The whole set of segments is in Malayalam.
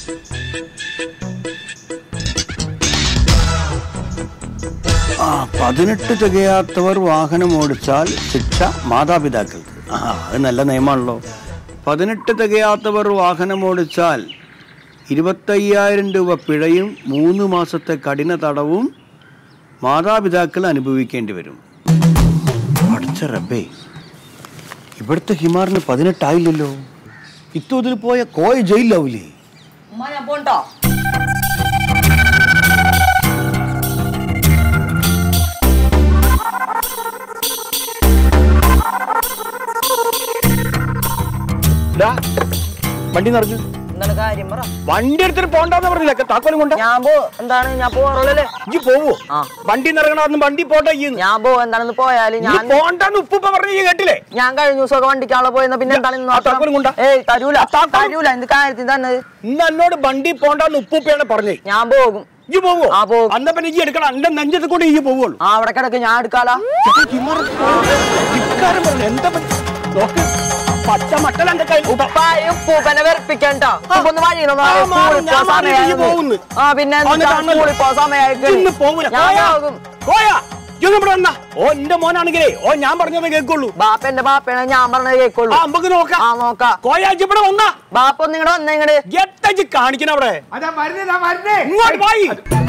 ആ പതിനെട്ട് തികയാത്തവർ വാഹനം ഓടിച്ചാൽ ശിക്ഷ മാതാപിതാക്കൾക്ക് ആ അത് നല്ല നിയമമാണല്ലോ പതിനെട്ട് തികയാത്തവർ വാഹനം ഓടിച്ചാൽ ഇരുപത്തയ്യായിരം രൂപ പിഴയും മൂന്ന് മാസത്തെ കഠിന തടവും മാതാപിതാക്കൾ അനുഭവിക്കേണ്ടി വരും പഠിച്ച റബ്ബേ ഇവിടുത്തെ ഹിമാറിന് പതിനെട്ടായില്ലല്ലോ ഇത്തോതിൽ പോയ കോയ ജയിലാവൂലേ ഉമ്മ ഞാൻ പോണ്ടോ വണ്ടി നിറഞ്ഞു എന്താണ് കാര്യം പറ വണ്ടി എടുത്തിട്ട് പോണ്ടെന്ന് പറഞ്ഞില്ല താക്കോലും കൊണ്ട ഞാൻ പോ എന്താണ് ഞാൻ പോറുള്ളല്ലേ ഇജ്ജ് പോവോ ആ. വണ്ടി നിറങ്ങണമെന്ന് വണ്ടി പോട്ടെ ഈ ഞാൻ പോ എന്താണെന്ന് പോയാല് ഞാൻ പോണ്ടെന്ന് ഉപ്പുപ്പ പറഞ്ഞു ഈ കേട്ടില്ലേ ഞാൻ കഴിഞ്ഞ ദിവസമൊക്കെ വണ്ടിക്കാളെ പോയെന്ന പിന്നെ എന്താണ് ഇന്ന് ആ താക്കോലും കൊണ്ടാ. ഏയ് തരൂല ആ താക്കോലും- തരൂല എന്ത് കാര്യത്തിന് തന്നെ ഇന്ന് എന്നോട് വണ്ടി പോണ്ടെന്ന് ഉപ്പുപ്പയാണ് പറഞ്ഞേ ഞാൻ പോകും ഇജ്ജ് പോവോ ആ, പോകും. അന്ന പിന്നെ ഇജ്ജ് എടുക്കണം എന്റെ നെഞ്ചത്ത് കൂടി ഈ പോവുള്ളൂ ആ അവിടെ കിടക്ക് ഞാൻ എടുക്കാലാ ഇക്കാരം പറഞ്ഞു എന്താ പറ്റി? നോക്ക് പച്ച മട്ടൽ എന്റെ കയ്യിൽ ഉപ്പായും പൂപ്പനെ വെറുപ്പിക്കണ്ട ഒന്ന് വഴി ആ, മാറി, ഞാൻ മാറി, ഇയ്യ് പോകുന്നു. ആ പിന്നെ ആ, എന്നിട്ട് അങ്ങ് സ്കൂളിൽ പോ സമയമായിട്ട് ഇന്ന് പോവൂല ഞാൻ കോയ, പോകും കോയ, ഇജ്ജ് ഇവിടെ വന്നാ ഓ എന്റെ മോനാണെങ്കിലേ ഓ ഞാൻ പറഞ്ഞതേ കേൾക്കുള്ളൂ ബാപ്പന്റെ ബാപ്പയാണ് ഞാൻ പറഞ്ഞത് കേൾക്കുള്ളൂ ആ നമുക്ക് നോക്കാം ആ നോക്കാം കോയ ഇജ്ജ് ഇവിടെ വന്നാ ബാപ്പ ഒന്ന് ഇങ്ങടെ വന്നേ ഇങ്ങട് എത്തജ് കാണിക്കണ അവിടെ അതാ വരുന്നേ ദാ വരുന്നേ ഇങ്ങോട്ട് പോയി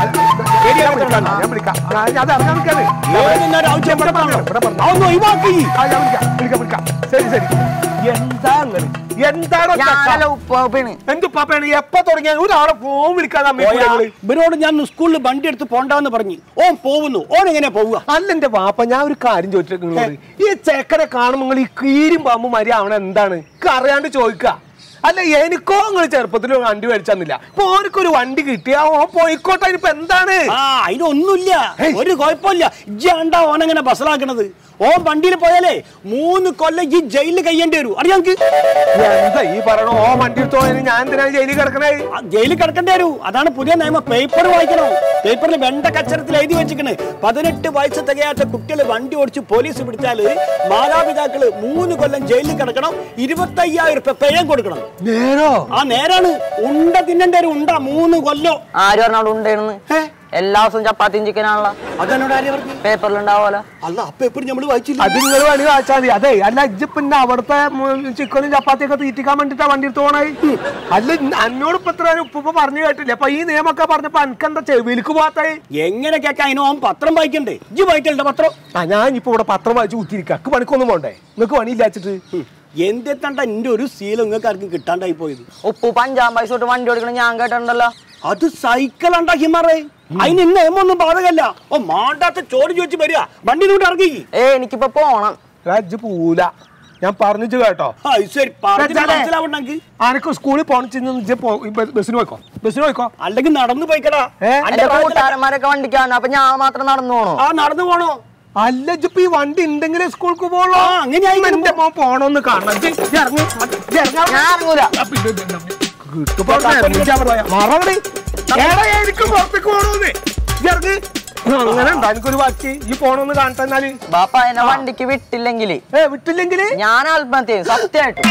ഞാൻ വിളിക്കാം ഞാൻ വിളിക്കാം ഞാൻ അത് ഇറങ്ങാൻ നിൽക്കാണ് ഏത് നേരം ആവശ്യം ഇവിടെ പറഞ്ഞോ. അതൊന്ന് ഒഴിവാക്കി ആ ഞാൻ വിളിക്കാം വിളിക്കാം വിളിക്കാം ശരി ശരി എന്താ അങ്ങനെ എന്താണോ ഞാനല്ല ഉപ്പാണ് എന്ത് പാപ്പയാണ് എപ്പോ തുടങ്ങിയ ഒരാളെ ഫോൺ വിളിക്കാതെ അമ്മയെ കോയ, കൂടെ വിളി. ഇവരോട് ഞാൻ സ്കൂളിൽ വണ്ടി എടുത്ത് പോണ്ടാന്ന് പറഞ്ഞു ഓൻ പോകുന്നു ഓൻ എങ്ങനെയാ പോവുക അല്ല എന്റെ വാപ്പ ഞാൻ ഒരു കാര്യം ചോദിച്ചിട്ട് നിങ്ങളോട് ഈ ചെക്കനെ കാണുമ്പോൾ നിങ്ങൾ ഈ കീരും പാമ്പും മരി അവൻ എന്താണ് എനിക്ക് അറിയാണ്ട് ചോദിക്ക അല്ല എനിക്കോ നിങ്ങൾ ചെറുപ്പത്തിൽ ഒരു വണ്ടി മേടിച്ചന്നില്ല അപ്പൊ ഓനക്കൊരു വണ്ടി കിട്ടിയാ ഓൻ പോയിക്കോട്ടെ ഇനിയിപ്പോ എന്താണ് ആ അതിനൊന്നുമില്ല ഒരു കുഴപ്പമില്ല ഇജ്ജാണ്ടാ ഓനെങ്ങനെ ബസ്സിലാക്കണത് ഓൻ വണ്ടിയിൽ പോയാലേ മൂന്ന് കൊല്ലം ഈ ജയിലിൽ കഴിയേണ്ടി വരും അറിയാം നിനക്ക്? എന്താ ഈ പറയണ ഓ വണ്ടി എടുത്തോ ഞാൻ എന്തിനാ ജയിലിൽ കിടക്കണേ ആ, ജയിലിൽ കിടക്കേണ്ടി വരൂ അതാണ് പുതിയ നിയമം പേപ്പർ വായിക്കണം പേപ്പറിൽ വെണ്ട കച്ചരത്തിൽ എഴുതി വെച്ചിക്കണ് പതിനെട്ട് വയസ്സ് തികയാത്ത കുട്ടികൾ വണ്ടി ഓടിച്ച് പോലീസ് പിടിച്ചാല് മാതാപിതാക്കള് മൂന്ന് കൊല്ലം ജയിലിൽ കിടക്കണം ഇരുപത്തയ്യായിരം രൂപ പേയം കൊടുക്കണം നേരോ ആ നേരാണ് ഉണ്ട തിന്നേണ്ടി വരും ഉണ്ട മൂന്ന് കൊല്ലം ആര് പറഞ്ഞാൽ ഉണ്ടായിരുന്നു ഏ? എല്ലാ ദിവസവും ചപ്പാത്തിയും ചിക്കനാണല്ലോ അതെന്നോട് ആര്യ പറഞ്ഞു പേപ്പറിൽ ഉണ്ടാവുമല്ലോ അല്ല ആ പേപ്പർ നമ്മൾ വായിച്ചില്ല അത് നിങ്ങൾ വേണമെങ്കിൽ വായിച്ചാൽ മതി അതെ അല്ല ഇജ്ജ് പിന്നെ അവിടുത്തെ മ് ചിക്കനും ചപ്പാത്തിയൊക്കെ തീറ്റിക്കാൻ വേണ്ടിട്ടാ വണ്ടി എടുത്ത് പോണേ അല്ല ഇന്ന് എന്നോട് ഇപ്പൊ ഇത്ര ഉപ്പ പറഞ്ഞു കേട്ടില്ല അപ്പൊ ഈ നിയമൊക്കെ പറഞ്ഞപ്പോ എനിക്കെന്താ ചെവിലിക്ക് പോകാത്തേ എങ്ങനെ കേൾക്കാം അതിന് ഓൻ പത്രം വായിക്കണ്ടേ ഇജ്ജ് വായിക്കലുണ്ട് പത്രം ആ ഞാൻ ഇപ്പൊ ഇവിടെ പത്രം വായിച്ച് കുത്തിരിക്കുക അക്ക് പണിക്കൊന്നും പോണ്ടേ നിങ്ങൾക്ക് പണിയില്ലാച്ചിട്ട് എന്തെത്തണ്ട എന്റെ ഒരു ശീലം നിങ്ങൾക്ക് ആർക്കും കിട്ടാണ്ടായി പോയത് ഉപ്പു അഞ്ചാം പൈസ തൊട്ട് വണ്ടി ഓടിക്കണം ഞാൻ കേട്ടിട്ടുണ്ടല്ലോ അത് സൈക്കിൾ ഉണ്ടാ ഹിമാറേ അതിന് ഇന്ന് നിയമൊന്നും ബാധകല്ല ഓ മാണ്ടാത്ത ചോറ് ചോദിച്ചു വരിക വണ്ടി കൊണ്ട് ഇറങ്ങി ഏ എനിക്കിപ്പോ പോണം ഇജ്ജ് പൂല ഞാൻ പറഞ്ഞിട്ട് കേട്ടോ ആ, ഇത് ശരി പറഞ്ഞിട്ട് വെച്ചാലേ- മനസ്സിലാവണ്ടെങ്കിൽ ആനക്ക് സ്കൂളിൽ പോണിച്ച് ഇജ്ജ് പോ ഈ ബ- ബസ്സിന് പോയിക്കോ ബസ്സിന് പോയിക്കോ അല്ലെങ്കിൽ നടന്നു പോയിക്കടാ ഏ? അന്റെ എന്റെ പ്രായത്തില് കൂട്ടുകാരന്മാരൊക്കെ വണ്ടിക്കാണ് അപ്പൊ ഞാൻ മാത്രം നടന്നു പോണോ ആ നടന്നു പോണോ അല്ല ഇജ്ജിപ്പോ ഈ വണ്ടി ഉണ്ടെങ്കിലേ സ്കൂൾക്ക് പോകുള്ളൂ ആ, അങ്ങനെ ആയിരിക്കും എന്റെ മോൻ പോണോന്ന് കാണണം ഇജ്ജ് ഇജ്ജ് ഇറങ്ങ്. ഇജ്ജ് ഇറങ്ങ്. ഞാൻ ഇറങ്ങൂല ആ, പിന്നെ ഇത് ഇത് കിട്ടുമ്പോ ഇറങ്ങ്. മറവടി. എടാ, എനിക്ക് പുറത്തേക്ക് പോണോന്ന് ഇജ്ജ് ഇറങ്ങ്. അങ്ങനെ ഉണ്ടോ എനിക്കൊരു വാക്ക് ഈ പോണോന്ന് കാണട്ടെ എന്നാല് ബാപ്പ എന്നെ വണ്ടിക്ക് വിട്ടില്ലെങ്കിൽ ഏ വിട്ടില്ലെങ്കില് ഞാൻ ആത്മഹത്യ ചെയ്യും സത്യമായിട്ടും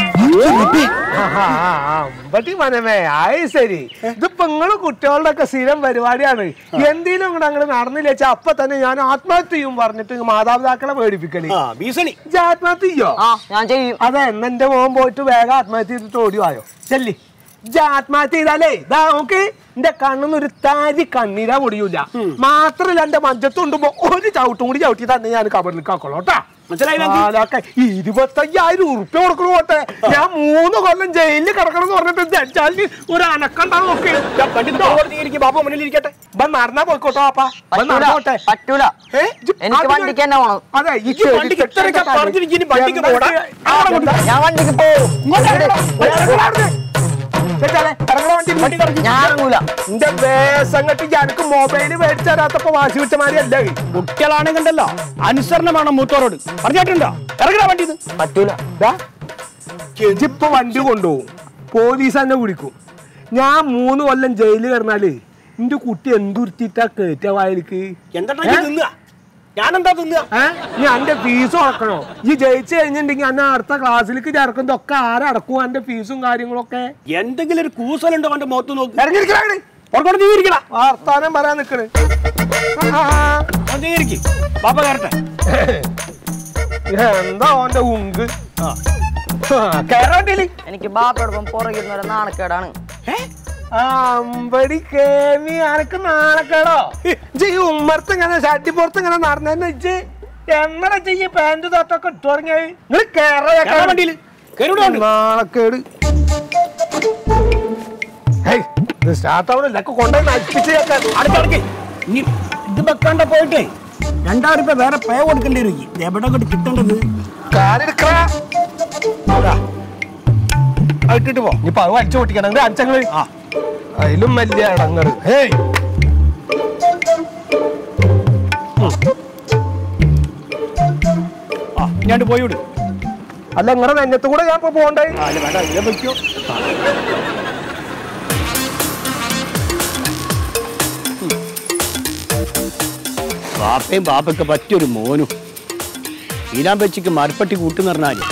അമ്പട്ടി മനമേ ആയി ശരി ഇതിപ്പോ നിങ്ങള് കുട്ടികളുടെ ഒക്കെ സ്ഥിരം പരിപാടിയാണ് എന്തെങ്കിലും ഇങ്ങോട്ട് അങ്ങനെ നടന്നില്ല വെച്ചാ അപ്പൊ തന്നെ ഞാൻ ആത്മഹത്യ ചെയ്യും പറഞ്ഞിട്ട് മാതാപിതാക്കളെ പേടിപ്പിക്കല് ആ ഭീഷണി ഇജ്ജ് ആത്മഹത്യ ചെയ്യോ ആ ഞാൻ ചെയ്യും അതെ എന്നെ എന്റെ മോൻ പോയിട്ട് വേഗം ആത്മഹത്യ ചെയ്തിട്ട് ഓടിവായോ ചെല്ലി ഇജ്ജ് ആത്മഹത്യ ചെയ്താലേ ഇതാ നോക്ക് എന്റെ കണ്ണിന്ന് ഒരു താരി കണ്ണീരാ പൊടിയൂല മാത്രല്ല എന്റെ മഞ്ചത്തുണ്ടുമ്പോ ഒരു ചവിട്ടും കൂടി ചവിട്ടി തന്നെ ഞാൻ കബറിലേക്ക് ആക്കോളൂ കേട്ടാ മനസ്സിലായില്ല ആലൊക്കെ ഇരുപത്തയ്യായിരം ഉറുപ്പ്യ കൊടുക്കണു പോട്ടെ ഞാൻ മൂന്ന് കൊല്ലം ജയിലിൽ കിടക്കണം എന്ന് പറഞ്ഞിട്ട് ജഡ്ജാലിന് ഒരു അനക്കണ്ടാവും നോക്ക് വണ്ടി കൊടുത്തിരിക്കും ബാപ്പ മുന്നിൽ ഇരിക്കട്ടെ ഇവൻ നടന്നാ പോയിക്കോട്ടെ പാപ്പാ ഇവൻ പറ്റൂല നടന്നോട്ടെ പറ്റൂല ഏ, ഇജ്ജ് എനിക്ക് അതിന് വണ്ടിക്ക് തന്നെ പോണം അതെ ഈ ഇജ്ജ് വണ്ടിക്ക് ഇത്രയൊക്കെ പറഞ്ഞിരിക്കുന്നു, വണ്ടിക്ക് പോടാ. അവിടെ കൊണ്ട് ഞാൻ വണ്ടിക്ക് പോകും ഞാൻ ഇറങ്ങൂല എന്റെ വേസങ്ങട്ട് എനിക്ക് മൊബൈല് മേടിച്ചു തരാത്തപ്പോ വാശി വിട്ട മാതിരി അല്ല കുട്ടികളാണെങ്കിണ്ടല്ലോ അനുസരണം വേണം മൂത്തോരോട് പറഞ്ഞിട്ടുണ്ടോ ഇറങ്ങണ വണ്ടി പറ്റൂല ഇപ്പൊ വണ്ടി കൊണ്ടുപോകും പോലീസ് തന്നെ കുടിക്കും ഞാൻ മൂന്ന് കൊല്ലം ജയിലിൽ കിടന്നാല് എന്റെ കുട്ടി എന്തുരുത്തിട്ടാ കേറ്റ വായലിക്ക് എന്താ നിന്നുക ഞാനെന്താ തിന്നുക ഏ നീ എന്റെ ഫീസ് അടക്കണോ ഈ ജയിച്ചു കഴിഞ്ഞിട്ടുണ്ടെങ്കിൽ എന്നെ അടുത്ത ക്ലാസ്സിലേക്ക് ചേർക്കുന്നതൊക്കെ ആരടക്കും എന്റെ ഫീസും കാര്യങ്ങളൊക്കെ എന്തെങ്കിലും ഒരു കൂസലുണ്ടോ അവന്റെ മുഖത്ത് നോക്ക് ഇറങ്ങിയിരിക്കണേ പുറത്തോട്ട് നീ ഇരിക്കടാ വർത്താനം പറയാൻ നിക്കണ് ആ, നീ ഇരിക്ക് പാപ്പ കയറട്ടെ എന്താ ഓന്റെ ഉങ്ക് കേറാണ്ടില്ലേ എനിക്ക് ബാപ്പയോടൊപ്പം പുറകിൽ ഒരു നാണക്കേടാണ് ഏ? അമ്പടി കേമി അനക്ക് നാണക്കേടോ ഇജ്ജ് ഈ ഉമ്മർത്ത് ഇങ്ങനെ ഷട്ടിപ്പുറത്ത് ഇങ്ങനെ നടന്നു ഇജ്ജ് എങ്ങനെ ചെയ്യ പാന്റ് തൊട്ടൊക്കെ ഇട്ടു തുടങ്ങിയത് നിങ്ങൾ കേറാൻ വണ്ടിയില് കയറിവിടെ ഉണ്ട് നാണക്കേട് ഹേയ്, ഇത് സ്റ്റാർട്ട് ആവണില്ല ഒക്കെ കൊണ്ടുപോയി നശിപ്പിച്ച് അടുത്ത അടുക്ക് ഇനി ഇത് വെക്കാണ്ട പോയിട്ടേ രണ്ടായിരം രൂപ വേറെ പേ കൊടുക്കേണ്ടി വരും ഇത് എവിടെ കൊണ്ട് കിട്ടേണ്ടത് കാലെടുക്കടാ അതാ. അത് ഇട്ടിട്ട് പോ ഇനിയിപ്പൊ അത് വലിച്ചു പൊട്ടിക്കണം അഞ്ചങ്ങള് ആ അതിലും വലിയ ഇടങ്ങള് ഹേയ് ആ ഞാൻ പോയി വിടും അല്ല നിങ്ങളുടെ നെഞ്ഞത്ത് കൂടെ ഞാൻ ഇപ്പൊ പോണ്ടേ ആ അല്ല വേണ്ട ഇതിലെ വെക്കോ ബാപ്പയും ബാപ്പയ്ക്ക് പറ്റിയൊരു മോനും ഈരാൻ വെച്ചിക്ക് മരപ്പട്ടി കൂട്ടുന്ന പറഞ്ഞാല്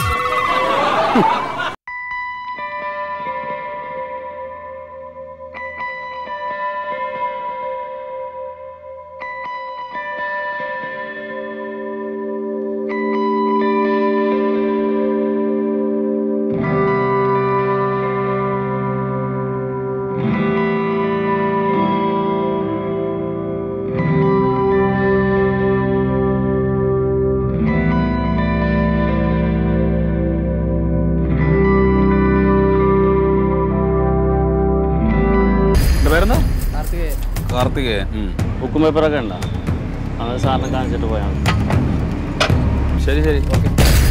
എന്താ പേരെന്താ കാർത്തികേയൻ ഉം. ബുക്കും പേപ്പറൊക്കെ ഉണ്ടോ അത് സാറിനെ കാണിച്ചിട്ട് പോയാൽ മതി ശരി ശരി ഓക്കെ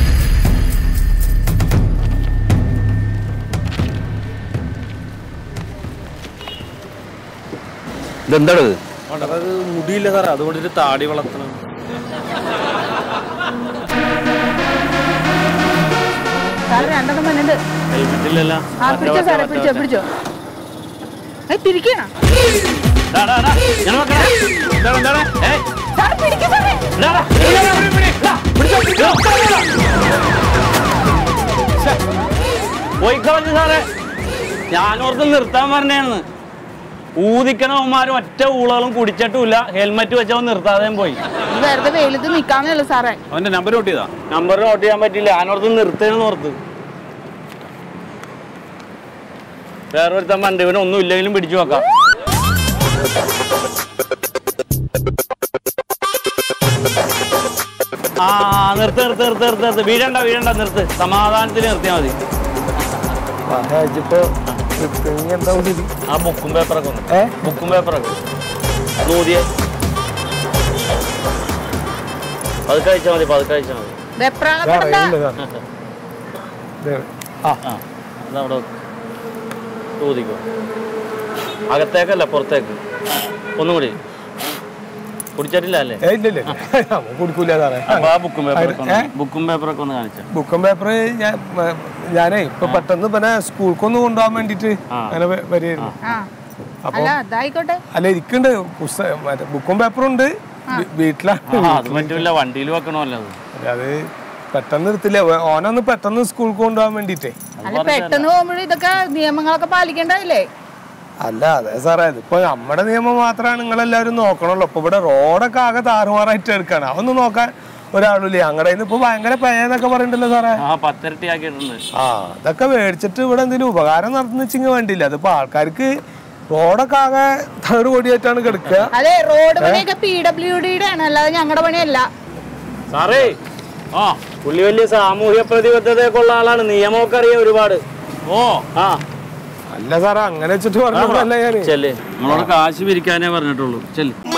ഇതെന്താണ് ഇത് അത് മുടിയില്ല സാറേ അതുകൊണ്ട് ഒരു താടി വളർത്തണം സാറ് രണ്ടെണ്ണം വന്നിട്ട് ഹെൽമെറ്റ് ഇല്ലല്ലോ ആ പിടിച്ചോ സാറേ പിടിച്ചോ പിടിച്ചോ ഏയ് പിടിക്കണ ഡാ, ഡാ, ഡാ. ഇങ്ങനെ വെക്കണേ. എന്താണ്, എന്താണ്? ഏയ്, സാറ് പിടിക്കും സാറേ ഡാ, ഡാ. പിടി, പിടി, പിടി, പിടി. ഡാ, പിടിച്ചോ, പിടിച്ചോ. ശ്ശെ. പോയി കളഞ്ഞു സാറേ ഞാനോർത്ത് നിർത്താൻ പറഞ്ഞാണ് ഊതിക്കണവന്മാരും ഒറ്റ ഊളകളും കുടിച്ചിട്ടുമില്ല ഹെൽമെറ്റ് വെച്ചവൻ നിർത്താതെയും പോയി ഇത് വെറുതെ വെയിലത്ത് നിക്കാന്നേ ഉള്ളൂ സാറേ അവന്റെ നമ്പർ നോട്ട് ചെയ്താ നമ്പർ നോട്ട് ചെയ്യാൻ പറ്റില്ല ഞാനോർത്ത് നിർത്തേന്ന് ഓർത്ത് വേറെ ഒരുത്തൻ വണ്ടി ഇവന് ഒന്നും ഇല്ലെങ്കിലും പിടിച്ചു നോക്കാം ആ നിർത്ത് നിർത്ത് നിർത്ത് നിർത്ത് നിർത്ത് വീഴണ്ട വീഴണ്ട നിർത്ത് സമാധാനത്തിൽ നിർത്തിയാൽ മതി ഇപ്പൊ എന്താ കൂടി ആ ബുക്കും പേപ്പറൊക്കെ ഒന്ന് ഏ ബുക്കും പേപ്പറൊക്കെ നൂതിയെ പതുക്കെ അയച്ചാൽ മതി പതുക്കെ അയച്ചാൽ മതി വെപ്രാളപ്പെടണ്ട ആ അതവിടെ വെക്ക്. ഊതിക്കോ അകത്തേക്കല്ല പുറത്തേക്ക് ഒന്നും കൂടി കുടിച്ചിട്ടില്ല അല്ലേ കുടിക്കൂല സാറേ അപ്പൊ ആ ബുക്കും പേപ്പറൊക്കെ ഏ? ഒന്ന് ബുക്കും പേപ്പറൊക്കെ ഒന്ന് കാണിച്ചാ ബുക്കും പേപ്പർ ഞാൻ മ- ഞാനേ ഇപ്പൊ പെട്ടെന്ന് പിന്നെ സ്കൂൾക്കൊന്ന് കൊണ്ടുപോകാൻ വേണ്ടിട്ട് ആ. അങ്ങനെ വ- വരികയായിരുന്നു ആ അല്ല അതായിക്കോട്ടെ അല്ല ഇരിക്കുന്നുണ്ട് പുസ്തകം മറ്റേ ബുക്കും പേപ്പറും ഉണ്ട് വീ- വീട്ടിലാണ് ആ അത് പറ്റില്ല വണ്ടിയിൽ വെക്കണമല്ലോ അത് അത് പെട്ടെന്ന് എടുത്തില്ല ഓ- ഓനൊന്ന് പെട്ടെന്ന് സ്കൂൾക്ക് കൊണ്ടുപോകാൻ വേണ്ടിട്ടേ അല്ല പെട്ടെന്ന് പോകുമ്പോഴും ഇതൊക്കെ നിയമങ്ങളൊക്കെ പാലിക്കണ്ടല്ലേ അല്ല അതെ സാറേ ഇതിപ്പോ നമ്മുടെ നിയമം മാത്രമാണ് നിങ്ങളെല്ലാവരും നോക്കണല്ലോ ഇപ്പൊ ഇവിടെ റോഡൊക്കെ ആകെ താറുമാറായിട്ട് എടുക്കാണ് അതൊന്നും നോക്കാൻ ഒരാളില്ലേ ഞങ്ങളുടെ ഇപ്പൊ ഭയങ്കര പേന്നൊക്കെ പറയണ്ടല്ലോ സാറേ ആ പത്തിരട്ടി ആക്കിയിട്ടുണ്ട് ആ അതൊക്കെ മേടിച്ചിട്ട് ഇവിടെ എന്തെങ്കിലും ഉപകാരം നടത്തുന്ന വെച്ചെങ്കിൽ വേണ്ടിയില്ല അതിപ്പോ ആൾക്കാർക്ക് റോഡൊക്കെ ആകെ തകട് പൊടിയായിട്ടാണ് കിടക്കുക അതെ റോഡ് പണിയൊക്കെ പി ഡബ്ല്യു ഡിയുടെ ആണ് അല്ലാതെ ഞങ്ങളുടെ പണിയല്ല സാറേ ആ പുള്ളി വലിയ സാമൂഹ്യ പ്രതിബദ്ധതയൊക്കെ ഉള്ള ആളാണ് നിയമമൊക്കെ അറിയാം ഒരുപാട് ഓ ആ അല്ല സാറേ അങ്ങനെ വെച്ചിട്ട് പറഞ്ഞതല്ല ഞാന് ചെല്ലേ നമ്മളോട് കാശ് പിരിക്കാനേ പറഞ്ഞിട്ടുള്ളൂ ചെല്ല്